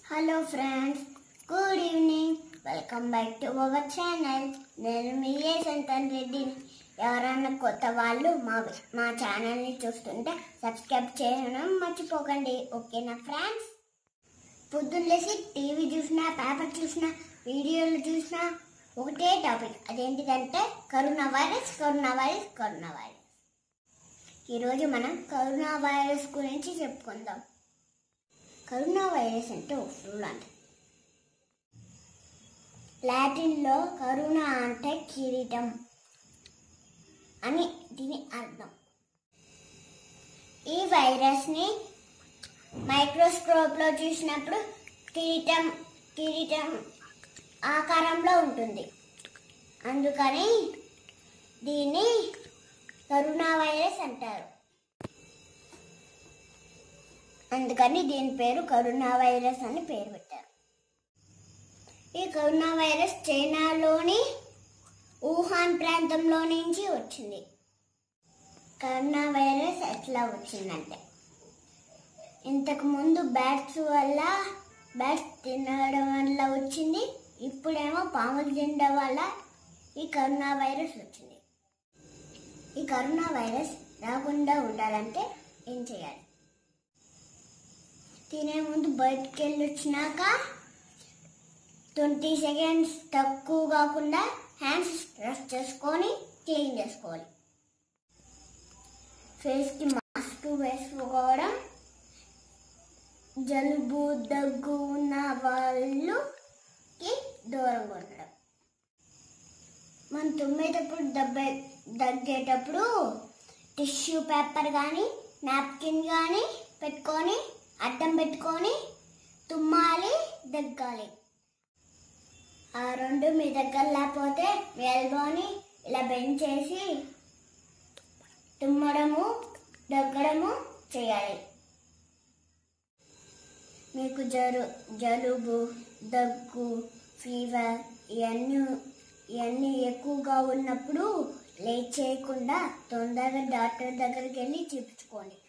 hello friends good evening welcome back to our channel నేను మీ ఏ సంతన్ రెడ్డిని ఎవరన్నా కొత్త వాళ్ళు మా మా ఛానల్ని చూస్తుంటే సబ్స్క్రైబ్ చేయడం మర్చిపోకండి ఓకేనా ఫ్రెండ్స్ పొద్దున్న లేచి టీవీ చూసినా పేపర్ చూసినా వీడియోలు చూసినా ఒకటే టాపిక్ అదేంటిదంటే corona virus corona virus corona virus ఈరోజు మనం కరోనా వైరస్ గురించి చెప్పుకుందాం కరోనా వైరస్ అంటే ఒక ఫ్లూ లాంటిది లాటిన్లో కరోనా అంటే కిరీటం అని దీని అర్థం ఈ వైరస్ని మైక్రోస్కోప్లో చూసినప్పుడు కిరీటం కిరీటం ఆకారంలో ఉంటుంది అందుకని దీన్ని కరోనా వైరస్ అంటారు అందుకని దీని పేరు కరోనా వైరస్ అని పేరు పెట్టారు ఈ కరోనా వైరస్ చైనాలోని వుహాన్ ప్రాంతంలో నుంచి వచ్చింది కరోనా వైరస్ ఎట్లా వచ్చిందంటే ఇంతకు ముందు బ్యాట్స్ వల్ల బ్యాట్స్ తినడం వల్ల వచ్చింది ఇప్పుడేమో పాములు తినడం వల్ల ఈ కరోనా వైరస్ వచ్చింది ఈ కరోనా వైరస్ రాకుండా ఉండాలంటే ఏం చేయాలి తినే ముందు బయటికి వెళ్ళి వచ్చినాక ట్వంటీ సెకండ్స్ తక్కువ కాకుండా హ్యాండ్స్ రఫ్ చేసుకొని క్లీన్ చేసుకోవాలి ఫేస్కి మాస్క్ వేసుకోవడం జలుబు దగ్గు ఉన్న వాళ్ళకి దూరంగా ఉండడం మనం తుమ్మేటప్పుడు దెబ్బ దగ్గేటప్పుడు టిష్యూ పేపర్ కానీ నాప్కిన్ కానీ పెట్టుకొని అడ్డం పెట్టుకొని తుమ్మాలి దగ్గాలి ఆ రెండు మీ దగ్గర లేకపోతే మీ ఎల్బోని ఇలా బెండ్ చేసి తుమ్మడము దగ్గడము చేయాలి మీకు జరు జలుబు దగ్గు ఫీవర్ ఇవన్నీ ఇవన్నీ ఎక్కువగా ఉన్నప్పుడు లేట్ చేయకుండా తొందరగా డాక్టర్ దగ్గరికి వెళ్ళి చూపించుకోండి